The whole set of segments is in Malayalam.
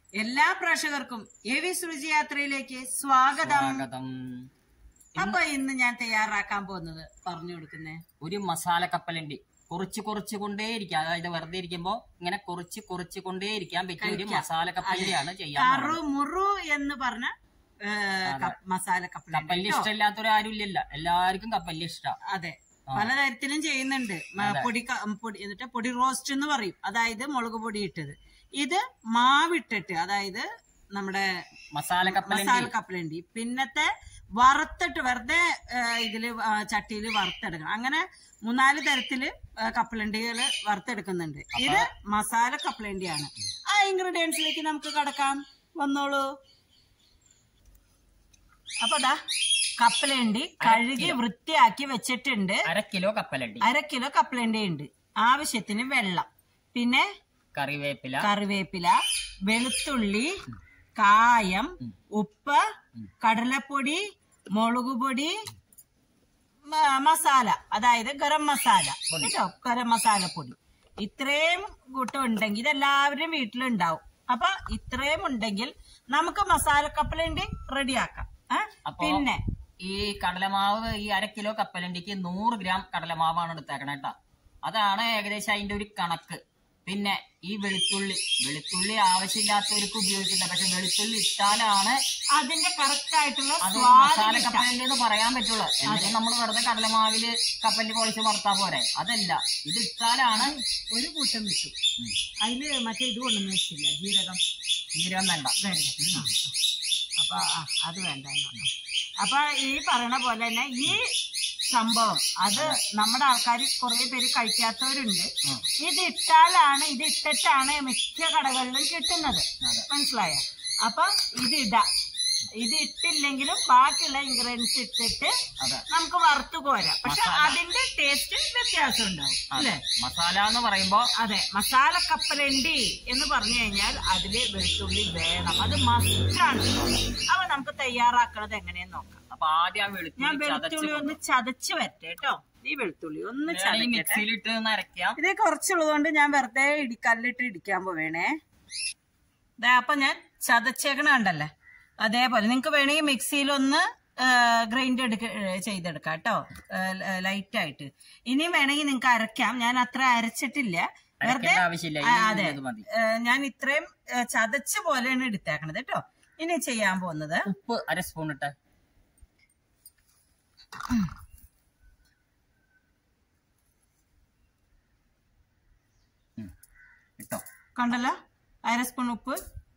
എല്ലാ പ്രേക്ഷകർക്കും എ വി സുരുചി യാത്രയിലേക്ക് സ്വാഗതം സ്വാഗതം അപ്പൊ ഇന്ന് ഞാൻ തയ്യാറാക്കാൻ പോകുന്നത് പറഞ്ഞു കൊടുക്കുന്നേ ഒരു മസാല കപ്പലുണ്ട് കുറച്ച് കുറച്ച് കൊണ്ടേയിരിക്കാം അതായത് വെറുതെ ഇരിക്കുമ്പോ ഇങ്ങനെ കുറച്ച് കുറച്ച് കൊണ്ടേയിരിക്കാൻ പറ്റിയ ഒരു കഴിക്കാം. മസാല കപ്പലിന്റെയാണ് ചെയ്യാൻ കറു പോകുന്നത്. മുറു എന്ന് പറഞ്ഞ ഏ, കപ്പ്- മസാല കപ്പലുണ്ട് കപ്പലിന് കേട്ടോ. ഇഷ്ടമില്ലാത്തവരാരും ഇല്ലല്ലോ എല്ലാവർക്കും കപ്പലിന് ഇഷ്ടം അതെ പലതരത്തിലും ചെയ്യുന്നുണ്ട് മ- അതെ. പൊടി ക- പൊടി എന്നിട്ട് പൊടി റോസ്റ്റ് എന്ന് പറയും അതായത് മുളക് പൊടി ഇട്ടത് ഇത് മാവിട്ടിട്ട് അതായത് നമ്മുടെ മസാല കപ്പലിന്റെ മസാല കപ്പലുണ്ട് പിന്നത്തെ വറുത്തിട്ട് വെറുതെ ഏ, ഇതില് ആ, ചട്ടിയില് വറുത്തെടുക്കണം അങ്ങനെ മൂന്നാല് തരത്തില് ഏ, കപ്പലണ്ടികള് വറുത്തെടുക്കുന്നുണ്ട് ഇത് മസാല കപ്പലണ്ടിയാണ് ആ ഇൻഗ്രീഡിയൻസിലേക്ക് നമുക്ക് കടക്കാം വന്നോളൂ അപ്പൊ ദാ കപ്പലണ്ടി കഴുകി വൃത്തിയാക്കി വെച്ചിട്ടുണ്ട് അര കിലോ കപ്പലുണ്ട് അര കിലോ കപ്പലണ്ടി ഉണ്ട് ആവശ്യത്തിന് വെള്ളം പിന്നെ കറിവേപ്പില കറിവേപ്പില വെളുത്തുള്ളി കായം ഉപ്പ് കടലപ്പൊടി മുളക് പൊടി മ- മസാല അതായത് ഗരം മസാല കേട്ടോ ഗരം മസാല പൊടി ഇത്രയും കൂട്ടം ഉണ്ടെങ്കിൽ ഇതെല്ലാവരും വീട്ടിലുണ്ടാവും അപ്പൊ ഇത്രയും ഉണ്ടെങ്കിൽ നമുക്ക് മസാല കപ്പലണ്ടി റെഡിയാക്കാം ഏ? അപ്പൊ പിന്നെ ഈ കടലമാവ് ഈ അര കിലോ കപ്പലണ്ടിക്ക് നൂറ് ഗ്രാം കടലമാവാണ് എടുത്തേക്കണേ കേട്ടോ അതാണ് ഏകദേശം അതിന്റെ ഒരു കണക്ക് പിന്നെ ഈ വെളുത്തുള്ളി വെളുത്തുള്ളി ആവശ്യമില്ലാത്തവർക്ക് ഉപയോഗിക്കുന്നത് പക്ഷെ വെളുത്തുള്ളി ഇട്ടാലാണ് അതിന്റെ കറക്റ്റ് ആയിട്ടുള്ള അത് സ്വാദ് മസാല കിട്ടാൻ. കപ്പലിന്റെ എന്ന് പറയാൻ പറ്റുള്ളൂ എന്നിട്ട് നമ്മൾ വെറുതെ കടലമാവില് കപ്പലിൽ പൊളിച്ച് വറുത്താ പോരെ അതല്ല ഇത് ഇട്ടാലാണ് ഒരു കൂട്ടം വിട്ടു അതില് മറ്റേ ഇത് കൊണ്ടൊന്നും വെച്ചില്ല ജീരകം ജീരകം വേണ്ട വേണ്ട അപ്പൊ ആ, അത് വേണ്ട എന്നാ. അപ്പൊ ഈ പറയണ പോലെ തന്നെ ഈ സംഭവം അത് നമ്മുടെ ആൾക്കാർ കുറെ പേര് കഴിക്കാത്തവരുണ്ട് ഉം. ഇത് ഇട്ടാലാണ് ഇത് ഇട്ടിട്ടാണ് മിക്ക കടകളിലും കിട്ടുന്നത് അതെ. മനസ്സിലായോ അപ്പൊ ഇത് ഇടാം ഇത് ഇട്ടില്ലെങ്കിലും ബാക്കിയുള്ള ഇൻഗ്രീഡിയൻസ് ഇട്ടിട്ട് അതെ നമുക്ക് വറുത്ത് കോരാം പക്ഷെ മസാല. അതിന്റെ ടേസ്റ്റ് വ്യത്യാസം ഉണ്ടാവും അതെ അല്ലേ മസാല എന്ന് പറയുമ്പോ അതെ മസാല കപ്പലണ്ടി എന്ന് പറഞ്ഞു കഴിഞ്ഞാൽ അതില് വെളുത്തുള്ളി വേണം അത് മസ്റ്റാണ് അപ്പൊ നമുക്ക് തയ്യാറാക്കണത് എങ്ങനെയെന്ന് നോക്കാം അപ്പൊ ആദ്യം ആ ഞാൻ വെളുത്തുള്ളി ചതച്ച് വെളുത്തുള്ളി ഒന്ന് ചതച്ച് വരട്ടെ കേട്ടോ ഈ വെളുത്തുള്ളി ഒന്ന് ഈ ചതക്കട്ടെ മിക്സിയിൽ ഇട്ട് ഒന്ന് അരയ്ക്കാം ഇത് കുറച്ചുള്ളത് കൊണ്ട് ഞാൻ വെറുതെ ഇടി കല്ലിട്ട് ഇടിക്കാൻ പോവേണേ ദേ അപ്പൊ ഞാൻ ചതച്ചേക്കണ കണ്ടല്ലേ അതേപോലെ നിങ്ങക്ക് വേണമെങ്കിൽ മിക്സിയിൽ ഒന്ന് ഗ്രൈൻഡ് എടുക്ക ഏ, ചെയ്തെടുക്കാം കേട്ടോ ലൈറ്റ് ആയിട്ട് ഇനിയും വേണമെങ്കിൽ നിങ്ങൾക്ക് അരയ്ക്കാം ഞാൻ അത്ര അരച്ചിട്ടില്ല വെറുതെ അരയ്ക്കേണ്ട ആവശ്യമില്ല ആ, ഈ അതെ ഇത് മതി ഏ, ഞാൻ ഇത്രയും ഏ, ചതച്ച പോലെയാണ് എടുത്തേക്കണത് കേട്ടോ ഇനി ചെയ്യാൻ പോകുന്നത് ഉപ്പ് അര സ്പൂൺ ഇട്ട് ഉം. ഇട്ടോ കണ്ടല്ലോ അര സ്പൂൺ ഉപ്പ്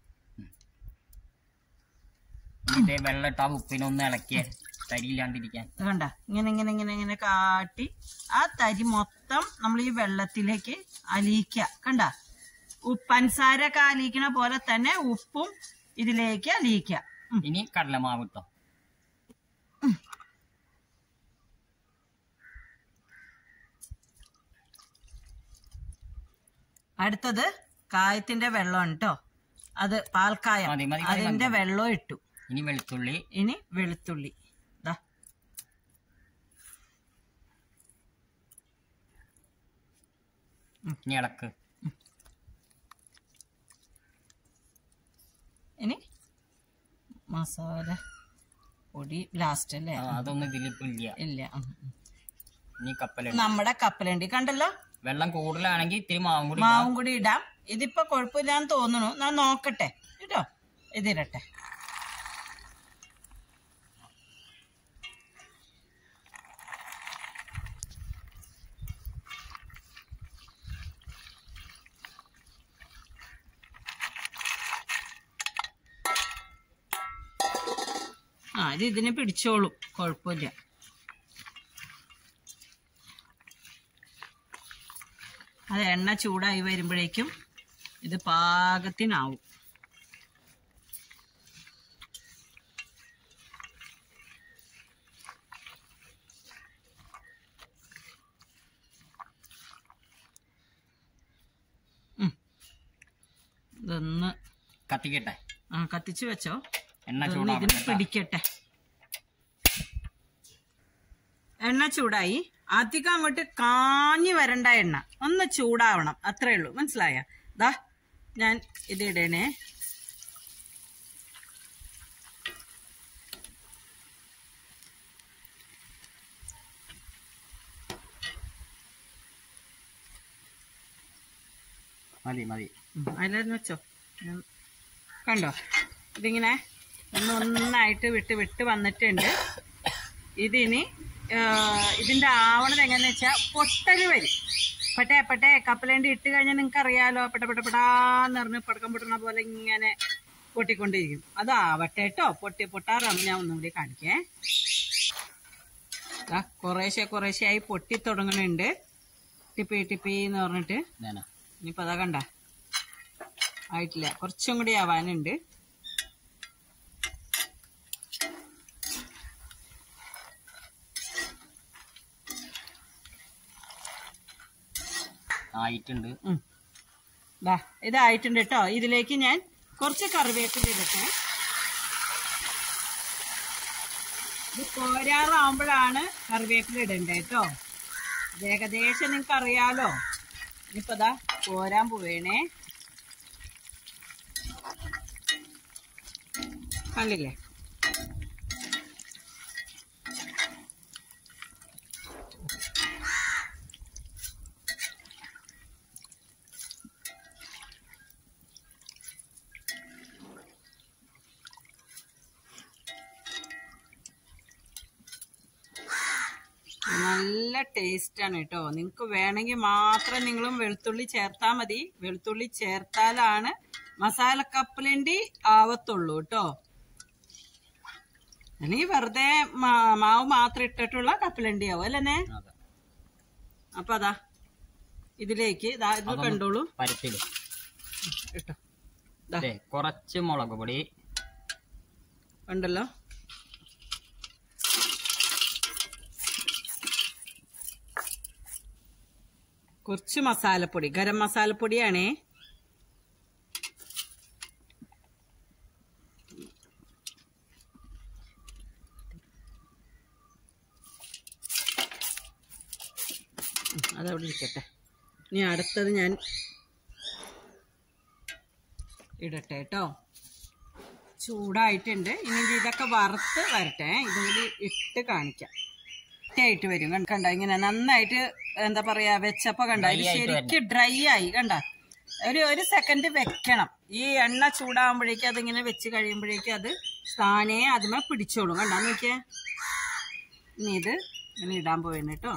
എന്നിട്ട് വെള്ളം ഇട്ട് ആ ഉപ്പിനൊന്ന് ഇളക്കിയ തരിയില്ലാണ്ടിരിക്കാൻ ഇത് കണ്ട ഇങ്ങനെ ഇങ്ങനെ ഇങ്ങനെ ഇങ്ങനെ കാട്ടി ആ തരി മൊത്തം നമ്മൾ ഈ വെള്ളത്തിലേക്ക് അലിയിക്ക കണ്ട ഉപ്പ് പഞ്ചസാര ഒക്കെ അലിയിക്കണ പോലെ തന്നെ ഉപ്പും ഇതിലേക്ക് അലിയിക്ക ഉം. ഇനി കടലമാവ് ഇട്ടോ അടുത്തത് കായത്തിന്റെ വെള്ളം കേട്ടോ അത് പാൽക്കായം മതി, മതി, മതി, അതിന്റെ വെള്ളം ഇട്ടു ഇനി വെളുത്തുള്ളി ഇനി വെളുത്തുള്ളി ദാ ഇനി ഇളക്ക് ഇനി മസാല പൊടി ലാസ്റ്റ് അല്ലേ ആ, അതൊന്നും ഇതിലിപ്പോ ഇല്ല ഇല്ല ഉം, ഉം. ഇനി കപ്പലുണ്ട് നമ്മുടെ കപ്പലണ്ടി കണ്ടല്ലോ വെള്ളം കൂടുതലാണെങ്കിൽ ഇത്തിരി മാവും കൂടി ഇടാം. മാവും കൂടി ഇടാം ഇതിപ്പോ കുഴപ്പമില്ലാന്ന് തോന്നുന്നു ഞാൻ നോക്കട്ടെ കേട്ടോ ഇതിരട്ടെ ആ ഇത് ഇതിന് പിടിച്ചോളും കുഴപ്പമില്ല അത് എണ്ണ ചൂടായി വരുമ്പോഴേക്കും ഇത് പാകത്തിനാവും ഉം. ഇതൊന്ന് കത്തിക്കട്ടെ ആ കത്തിച്ച് വെച്ചോ എണ്ണ ഇതൊന്ന് ഇതിന് ചൂടാവട്ടെ പിടിക്കട്ടെ എണ്ണ ചൂടായി അധികം അങ്ങോട്ട് കാഞ്ഞു വരണ്ട എണ്ണ ഒന്ന് ചൂടാവണം അത്രേ ഉള്ളൂ മനസ്സിലായ ദാ ഞാൻ ഇത് ഇടണേ മതി മതി അതിലൊന്ന് വെച്ചോ ഉം. കണ്ടോ ഇതിങ്ങനെ ഒന്ന് ഒന്നായിട്ട് വിട്ട് വിട്ട് വന്നിട്ടുണ്ട് ഇതിനി ആ, ഇതിന്റെ ആവണത് എങ്ങനെയാന്ന് വെച്ചാൽ പൊട്ടല് വരും പട്ടേ പട്ടേ കപ്പലേണ്ടി ഇട്ട് കഴിഞ്ഞാൽ നിങ്ങൾക്ക് അറിയാലോ പെട്ട പെട്ട പെടാന്ന് പറഞ്ഞ് പടക്കം പൊട്ടണ പോലെ ഇങ്ങനെ പൊട്ടിക്കൊണ്ടിരിക്കും അതാവട്ടെ കേട്ടോ പൊട്ടി പൊട്ടാറാകുമ്പോൾ ഞാൻ ഒന്നുകൂടി കാണിക്കേ ദാ കുറേശ്ശെ കുറേശ്ശെ ആയി പൊട്ടി തുടങ്ങുന്നുണ്ട് ടിപ്പി ടിപ്പി എന്ന് പറഞ്ഞിട്ട് ഇതാണ് ഇനിയിപ്പോ അതാ കണ്ട ആയിട്ടില്ല കുറച്ചും കൂടി ആവാനുണ്ട് ആയിട്ടുണ്ട് ഉം. ദാ ഇതായിട്ടുണ്ട് കേട്ടോ ഇതിലേക്ക് ഞാൻ കുറച്ച് കറിവേപ്പില ഇടട്ടെ ഇത് കോരാറാവുമ്പോഴാണ് കറിവേപ്പില ഇടണ്ടേ കേട്ടോ ഇത് ഏകദേശം നിങ്ങൾക്ക് അറിയാലോ ഇനിയിപ്പോ ദാ കോരാൻ പോവേണേ കണ്ടില്ലേ നല്ല ടേസ്റ്റ് ആണ് കേട്ടോ നിങ്ങൾക്ക് വേണമെങ്കിൽ മാത്രം നിങ്ങളും വെളുത്തുള്ളി ചേർത്താൽ മതി വെളുത്തുള്ളി ചേർത്താലാണ് മസാല കപ്പലണ്ടി ആവത്തുള്ളൂ കേട്ടോ അല്ലെങ്കിൽ വെറുതെ മാ- മാവ് മാത്രം ഇട്ടിട്ടുള്ള കപ്പലണ്ടി ആവും അല്ലേ അതെ അപ്പൊ അതാ ഇതിലേക്ക് ഇതാ ഇത് കണ്ടോളൂ പരത്തില് കേട്ടോ ദാ, അതെ കുറച്ച് മുളക് പൊടി കണ്ടല്ലോ കുറച്ച് മസാലപ്പൊടി ഗരം മസാലപ്പൊടിയാണേ ഉം, അതവിടെ ഇരിക്കട്ടെ ഇനി അടുത്തത് ഞാൻ ഇടട്ടെ കേട്ടോ ചൂടായിട്ടുണ്ട് ഇനി ഇത് ഇതൊക്കെ വറുത്ത് വരട്ടെ ഇതും കൂടി ഇട്ട് കാണിക്കാം ആയിട്ട് വരും കണ്ട കണ്ട ഇങ്ങനെ നന്നായിട്ട് എന്താ പറയാ വെച്ചപ്പോ കണ്ട ഇത് Dry ആയിട്ട് ശരിക്കും ഡ്രൈ ആയി കണ്ട ഒരു ഒരു സെക്കൻഡ് വെക്കണം ഈ എണ്ണ ചൂടാകുമ്പോഴേക്കും അതിങ്ങനെ വെച്ച് കഴിയുമ്പോഴേക്കും അത് താനേ അതുമേ പിടിച്ചോളും കണ്ട നോക്കിയേ ഇനി ഇത് ഇങ്ങനെ ഇടാൻ പോയിരുന്നു കേട്ടോ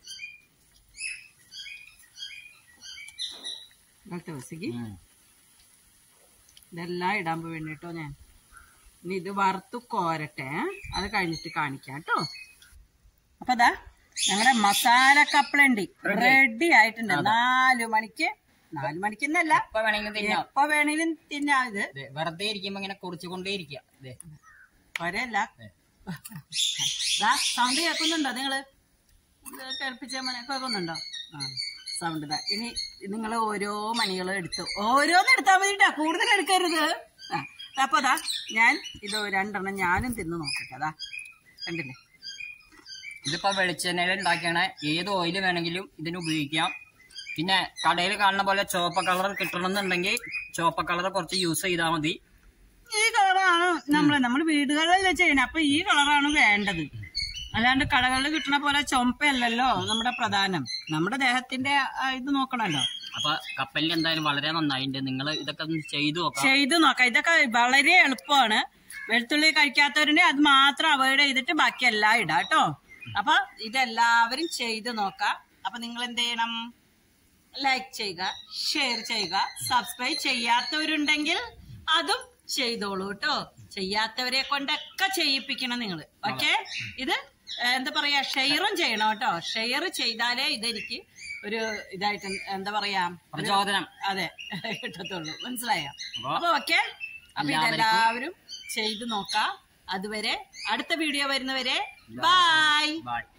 ഡോക്ടർ വസിക്ക് ഉം. ഇതെല്ലാം ഇടാൻ പോയി കേട്ടോ ഞാൻ ഇനി ഇത് വറുത്ത് കോരട്ടെ അത് കഴിഞ്ഞിട്ട് കാണിക്കാം കേട്ടോ അപ്പൊ ദാ ഞങ്ങളുടെ മസാല കപ്പലണ്ടി റെഡി ആയിട്ടുണ്ട് നാലു മണിക്ക് നാലു മണിക്കെന്നല്ല എപ്പോ വേണമെങ്കിലും തിന്നാം എപ്പോ വേണേലും തിന്നാം ഇത് ദേ, വെറുതെ ഇരിക്കുമ്പോ ഇങ്ങനെ കുറിച്ചുകൊണ്ടേ ഇരിക്കുക ദേ, പോരല്ല ദേ. സൗണ്ട് കേൾക്കുന്നുണ്ടോ നിങ്ങള് ഇത് കേൾപ്പിച്ച മണി കേൾക്കുന്നുണ്ടോ ആ സൗണ്ട് ഇതാ ഇനി നിങ്ങൾ ഓരോ മണികളും എടുത്തു ഓരോന്ന് എടുത്താൽ മതിട്ടാ കൂടുതൽ എടുക്കരുത് ആ അപ്പൊ അതാ ഞാൻ ഇത് രണ്ടെണ്ണം ഞാനും തിന്ന് നോക്കട്ടെ അതാ കണ്ടില്ലേ ഇതിപ്പോ വെളിച്ചെണ്ണയിൽ ഉണ്ടാക്കിയാണ് ഏത് ഓയിൽ വേണമെങ്കിലും ഇതിന് ഉപയോഗിക്കാം പിന്നെ കടയിൽ കാണുന്ന പോലെ ചുവപ്പ കളർ കിട്ടണമെന്നുണ്ടെങ്കിൽ ചുവപ്പ കളർ കുറച്ച് യൂസ് ചെയ്താൽ മതി ഈ കളറാണ് നമ്മള് നമ്മൾ വീടുകളിൽ ചെയ്യണേ അപ്പൊ ഈ കളറാണ് വേണ്ടത് അല്ലാണ്ട് കടകളിൽ കിട്ടണ പോലെ ചുമപ്പല്ലല്ലോ നമ്മുടെ പ്രധാനം നമ്മുടെ ദേഹത്തിന്റെ ആ, ഇത് നോക്കണല്ലോ അപ്പൊ കപ്പലിൽ എന്തായാലും വളരെ നന്നായിട്ടുണ്ട് നിങ്ങൾ ഇതൊക്കെ ഒന്ന് ചെയ്തു നോക്കാം ചെയ്ത് നോക്കാം ഇതൊക്കെ വളരെ എളുപ്പമാണ് വെളുത്തുള്ളി കഴിക്കാത്തവരുണ്ടെ അത് മാത്രം അവോയ്ഡ് ചെയ്തിട്ട് ബാക്കി എല്ലാം ഇടാം കേട്ടോ അപ്പൊ ഇതെല്ലാവരും ചെയ്ത് നോക്കാം അപ്പൊ നിങ്ങൾ എന്ത് ചെയ്യണം ലൈക്ക് ചെയ്യുക ഷെയർ ചെയ്യുക സബ്സ്ക്രൈബ് ചെയ്യാത്തവരുണ്ടെങ്കിൽ അതും ചെയ്തോളൂ കേട്ടോ ചെയ്യാത്തവരെ കൊണ്ടൊക്കെ ചെയ്യിപ്പിക്കണം നിങ്ങൾ ഓക്കെ ഇത് ഏഹ്, എന്താ പറയാ ഷെയറും ചെയ്യണം കേട്ടോ ഷെയർ ചെയ്താലേ ഇതെനിക്ക് ഒരു ഇതായിട്ട് എന്താ പറയാ ഒരു- പ്രചോദനം അതെ കിട്ടത്തുള്ളൂ മനസ്സിലായോ അപ്പൊ അപ്പൊ ഓക്കെ അപ്പൊ ഇതെല്ലാവരും ചെയ്തു നോക്കാം അതുവരെ അടുത്ത വീഡിയോ വരുന്നവരെ ബൈ ബൈ